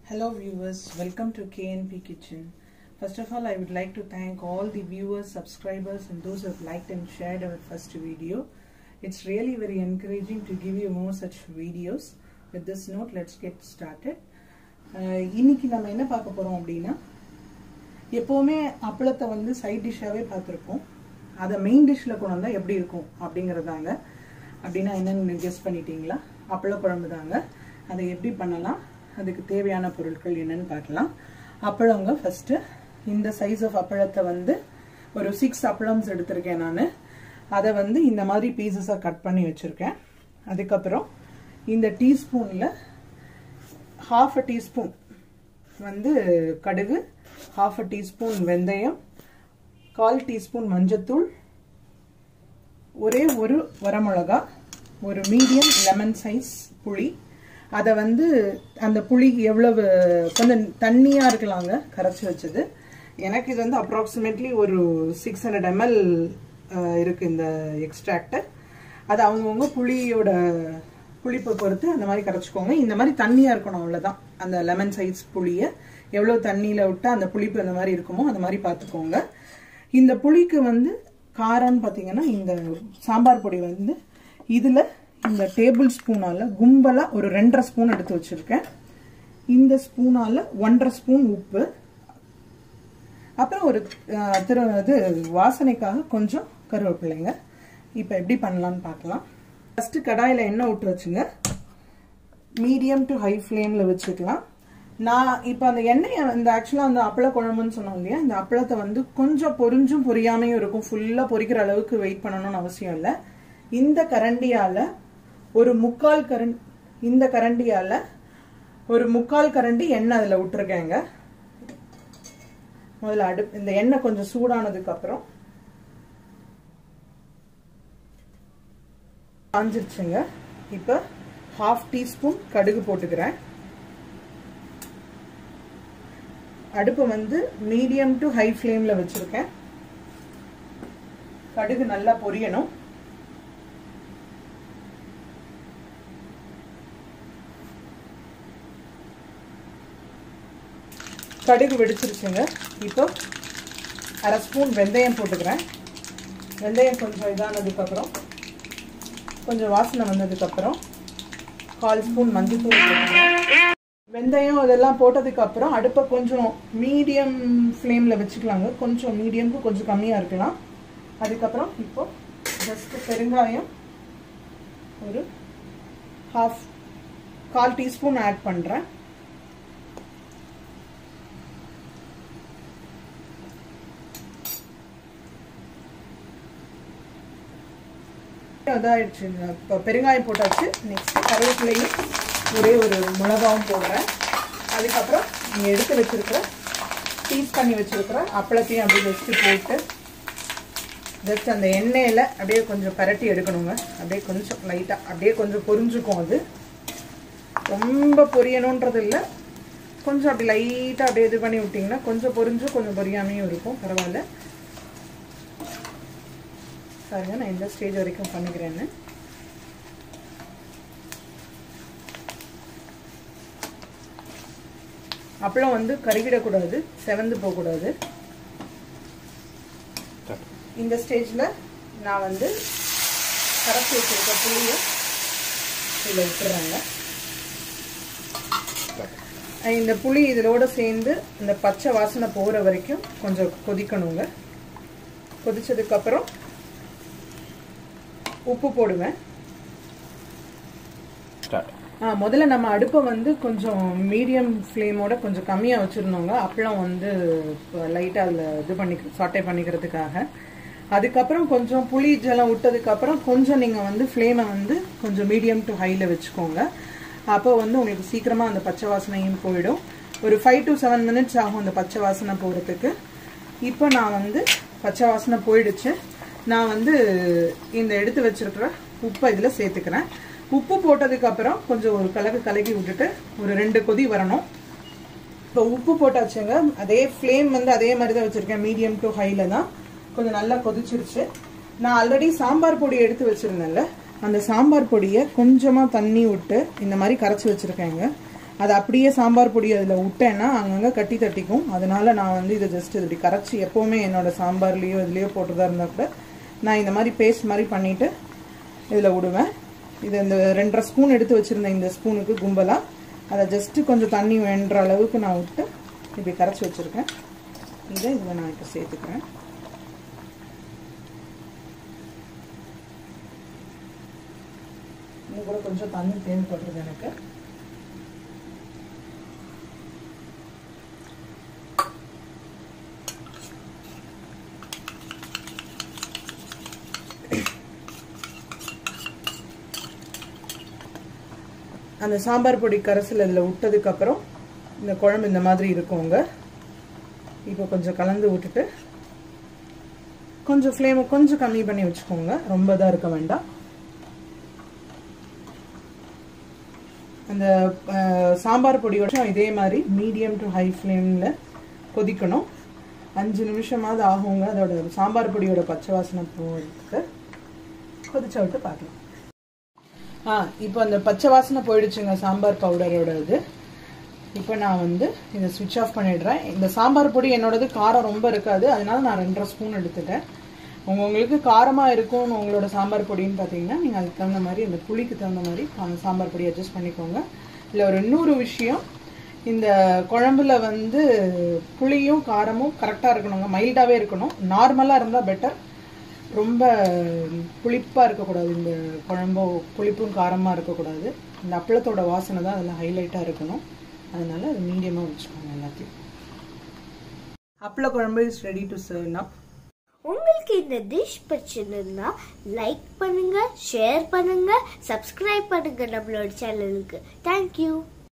Hello viewers, welcome to KNP Kitchen. First of all, I would like to thank all the viewers, subscribers and those who have liked and shared our first video. It's really very encouraging to give you more such videos. With this note, let's get started. Uh, இன்னைக்கு நம்ம என்ன பார்க்க போறோம் அப்படின்னா எப்போவுமே அப்பளத்தை வந்து side டிஷ்ஷாகவே பார்த்துருப்போம் அதை மெயின் டிஷ்ஷில் கொண்டு வந்தால் எப்படி இருக்கும் அப்படிங்கிறதாங்க அப்படின்னா என்னென்னு கெஸ் பண்ணிட்டீங்களா அப்பள குழம்பு தாங்க அதை எப்படி பண்ணலாம் அதுக்கு தேவையான பொருட்கள் என்னன்னு பார்க்கலாம் அப்பளங்க ஃபஸ்ட்டு இந்த சைஸ் ஆஃப் அப்பளத்தை வந்து ஒரு சிக்ஸ் அப்பளம்ஸ் எடுத்திருக்கேன் நான் அதை வந்து இந்த மாதிரி பீசஸாக கட் பண்ணி வச்சுருக்கேன் அதுக்கப்புறம் இந்த டீஸ்பூனில் ஹாஃப் அ டீஸ்பூன் வந்து கடுகு ஹாஃப் அ டீஸ்பூன் வெந்தயம் கால் டீஸ்பூன் மஞ்சத்தூள் ஒரே ஒரு வரமிளகா ஒரு மீடியம் லெமன் சைஸ் புளி அதை வந்து அந்த புளி எவ்வளவு கொஞ்சம் தண்ணியாக இருக்கலாங்க கரைச்சி வச்சது எனக்கு இது வந்து அப்ராக்சிமேட்லி ஒரு சிக்ஸ் ஹண்ட்ரட் எம்எல் இருக்குது இந்த எக்ஸ்ட்ராக்டர் அது அவங்கவுங்க புளியோட புளிப்பை பொறுத்து அந்த மாதிரி கரைச்சிக்கோங்க இந்த மாதிரி தண்ணியாக இருக்கணும் அவ்வளோதான் அந்த லெமன் சைஸ் புளியை எவ்வளோ தண்ணியில் விட்டால் அந்த புளிப்பு அந்த மாதிரி இருக்குமோ அந்த மாதிரி பார்த்துக்கோங்க இந்த புளிக்கு வந்து காரம்னு பார்த்தீங்கன்னா இந்த சாம்பார் பொடி வந்து இதில் இந்த டேபிள் ஸ்பூனால் கும்பலாக ஒரு ரெண்டரை ஸ்பூன் எடுத்து வச்சுருக்கேன் இந்த ஸ்பூனால் ஒன்றரை ஸ்பூன் உப்பு அப்புறம் ஒரு திரு இது வாசனைக்காக கொஞ்சம் கருவேப்பிள்ளைங்க இப்போ எப்படி பண்ணலான்னு பார்க்கலாம் ஃபஸ்ட்டு கடாயில் எண்ணெய் விட்டு வச்சுங்க மீடியம் டு ஹை ஃப்ளேமில் வச்சுக்கலாம் நான் இப்போ அந்த எண்ணெயை இந்த ஆக்சுவலாக அந்த அப்பள குழம்புன்னு சொன்னோம் இல்லையா இந்த அப்பளத்தை வந்து கொஞ்சம் பொரிஞ்சும் பொரியாமையும் இருக்கும் ஃபுல்லாக பொரிக்கிற அளவுக்கு வெயிட் பண்ணணும்னு அவசியம் இல்லை இந்த கரண்டியால் ஒரு முக்கால் கரண் இந்த கரண்டியால் ஒரு முக்கால் கரண்டி எண்ணெய் அதில் விட்டுருக்கேங்க முதல்ல அடு இந்த எண்ணெய் கொஞ்சம் சூடானதுக்கு அப்புறம் காஞ்சிருச்சுங்க இப்போ ஹாஃப் டீஸ்பூன் கடுகு போட்டுக்கிறேன் அடுப்பு வந்து மீடியம் டு ஹை ஃப்ளேமில் வச்சுருக்கேன் கடுகு நல்லா பொரியணும் கடுகு வெடிச்சிருச்சுங்க இப்போ அரை ஸ்பூன் வெந்தயம் போட்டுக்கிறேன் வெந்தயம் கொஞ்சம் இதானதுக்கப்புறம் கொஞ்சம் வாசனை வந்ததுக்கப்புறம் கால் ஸ்பூன் மஞ்சள் தூள் போட்டுக்கிறேன் வெந்தயம் இதெல்லாம் போட்டதுக்கப்புறம் அடுப்பை கொஞ்சம் மீடியம் ஃப்ளேமில் வச்சுக்கலாங்க கொஞ்சம் மீடியமுக்கு கொஞ்சம் கம்மியாக இருக்கலாம் அதுக்கப்புறம் இப்போ ஜஸ்ட்டு பெருங்காயம் ஒரு ஹாஃப் கால் டீஸ்பூன் ஆட் பண்ணுறேன் இதாகிடுச்சு இப்போ பெருங்காயம் போட்டாச்சு நெக்ஸ்ட்டு கருவேப்பிலையும் ஒரே ஒரு மிளகாவும் போடுறேன் அதுக்கப்புறம் நீங்கள் எடுத்து வச்சுருக்கிற பீஸ் பண்ணி வச்சுருக்கிற அப்பளத்தையும் அப்படியே வச்சு போட்டு ஜஸ்ட் அந்த எண்ணெயில் அப்படியே கொஞ்சம் பரட்டி எடுக்கணுங்க அப்படியே கொஞ்சம் லைட்டாக அப்படியே கொஞ்சம் பொரிஞ்சுக்கும் அது ரொம்ப பொரியணுன்றது இல்லை கொஞ்சம் அப்படி லைட்டாக அப்படியே இது பண்ணி விட்டிங்கன்னா கொஞ்சம் பொரிஞ்சும் கொஞ்சம் பொரியாமையும் இருக்கும் பரவாயில்ல பாருங்க நான் இந்த ஸ்டேஜ் வரைக்கும் பண்ணிக்கிறேன்னு அப்பளம் வந்து கருகிடக்கூடாது செவந்து போகக்கூடாது இந்த ஸ்டேஜில் நான் வந்து கரைச்சி வச்சிருக்க புளியை இதில் விட்டுறாங்க இந்த புளி இதோட சேர்ந்து இந்த பச்சை வாசனை போகிற வரைக்கும் கொஞ்சம் கொதிக்கணுங்க கொதிச்சதுக்கப்புறம் உப்பு போடுவேன் ஆ முதல்ல நம்ம அடுப்பை வந்து கொஞ்சம் மீடியம் ஃப்ளேமோட கொஞ்சம் கம்மியாக வச்சுருந்தோங்க அப்பளம் வந்து லைட்டாக அதில் இது பண்ணி சாட்டை பண்ணிக்கிறதுக்காக அதுக்கப்புறம் கொஞ்சம் புளி ஜலம் விட்டதுக்கப்புறம் கொஞ்சம் நீங்கள் வந்து ஃப்ளேமை வந்து கொஞ்சம் மீடியம் டு ஹையில் வச்சுக்கோங்க அப்போ வந்து உங்களுக்கு சீக்கிரமாக அந்த பச்சை வாசனையும் போயிடும் ஒரு ஃபைவ் டு செவன் மினிட்ஸ் ஆகும் அந்த பச்சை வாசனை போகிறதுக்கு இப்போ நான் வந்து பச்சை வாசனை போயிடுச்சு நான் வந்து இந்த எடுத்து வச்சிருக்கிற உப்பை இதில் சேர்த்துக்கிறேன் உப்பு போட்டதுக்கப்புறம் கொஞ்சம் ஒரு கலக்கு கலக்கி விட்டுட்டு ஒரு ரெண்டு கொதி வரணும் இப்போ உப்பு போட்டாச்சுங்க அதே ஃப்ளேம் வந்து அதே மாதிரி தான் வச்சுருக்கேன் மீடியம் டு ஹையில் தான் கொஞ்சம் நல்லா கொதிச்சிருச்சு நான் ஆல்ரெடி சாம்பார் பொடி எடுத்து வச்சுருந்தேன்ல அந்த சாம்பார் பொடியை கொஞ்சமாக தண்ணி விட்டு இந்த மாதிரி கரைச்சி வச்சுருக்கேங்க அது அப்படியே சாம்பார் பொடி அதில் விட்டேன்னா அங்கங்கே கட்டி தட்டிக்கும் அதனால நான் வந்து இதை ஜஸ்ட் இப்படி கரைச்சி எப்போவுமே என்னோட சாம்பார்லேயோ இதுலேயோ போட்டுறதா இருந்தால் கூட நான் இந்த மாதிரி பேஸ்ட் மாதிரி பண்ணிவிட்டு இதில் விடுவேன் இது இந்த ரெண்டரை ஸ்பூன் எடுத்து வச்சுருந்தேன் இந்த ஸ்பூனுக்கு கும்பலாக அதை ஜஸ்ட்டு கொஞ்சம் தண்ணி வேண்டுற அளவுக்கு நான் விட்டு இப்படி கரைச்சி வச்சுருக்கேன் இதை இதில் நான் இப்போ சேர்த்துக்கிறேன் இன்னும் கூட கொஞ்சம் தண்ணி தேவைப்படுறது எனக்கு அந்த சாம்பார் பொடி கரைசல் இதில் விட்டதுக்கப்புறம் இந்த குழம்பு இந்த மாதிரி இருக்குங்க இப்போ கொஞ்சம் கலந்து விட்டுட்டு கொஞ்சம் ஃப்ளேமை கொஞ்சம் கம்மி பண்ணி வச்சுக்கோங்க ரொம்ப இதாக இருக்க வேண்டாம் அந்த சாம்பார் பொடி வருஷம் இதே மாதிரி மீடியம் டு ஹை ஃப்ளேமில் கொதிக்கணும் அஞ்சு நிமிஷமாவது ஆகுங்க அதோட சாம்பார் பொடியோட பச்சை வாசனை போகிறதுக்கு கொதிச்ச விட்டு பார்க்கலாம் ஆ இப்போ அந்த பச்சை வாசனை போயிடுச்சுங்க சாம்பார் பவுடரோட இது இப்போ நான் வந்து இதை சுவிட்ச் ஆஃப் பண்ணிடுறேன் இந்த சாம்பார் பொடி என்னோடது காரம் ரொம்ப இருக்காது அதனால நான் ரெண்டரை ஸ்பூன் எடுத்துட்டேன் உங்க உங்களுக்கு காரமாக இருக்கும்னு உங்களோட சாம்பார் பொடின்னு பார்த்தீங்கன்னா நீங்கள் அதுக்கு தகுந்த மாதிரி அந்த புளிக்கு தகுந்த மாதிரி அந்த சாம்பார் பொடி அட்ஜஸ்ட் பண்ணிக்கோங்க இல்லை ஒரு இன்னொரு விஷயம் இந்த குழம்புல வந்து புளியும் காரமும் கரெக்டாக இருக்கணுங்க மைல்டாகவே இருக்கணும் நார்மலாக இருந்தால் பெட்டர் ரொம்ப புளிப்பாக இருக்கக்கூடாது இந்த குழம்போ புளிப்பும் காரமாக இருக்கக்கூடாது இந்த அப்பளத்தோட வாசனை தான் அதில் ஹைலைட்டாக இருக்கணும் அதனால அது மீடியமாக வச்சுக்கோங்க எல்லாத்தையும் அப்பள குழம்பு இஸ் ரெடி டு சர்வ் நப் உங்களுக்கு இந்த டிஷ் பிடிச்சிருந்தா லைக் பண்ணுங்க ஷேர் பண்ணுங்க சப்ஸ்கிரைப் பண்ணுங்க நம்மளோட சேனலுக்கு தேங்க்யூ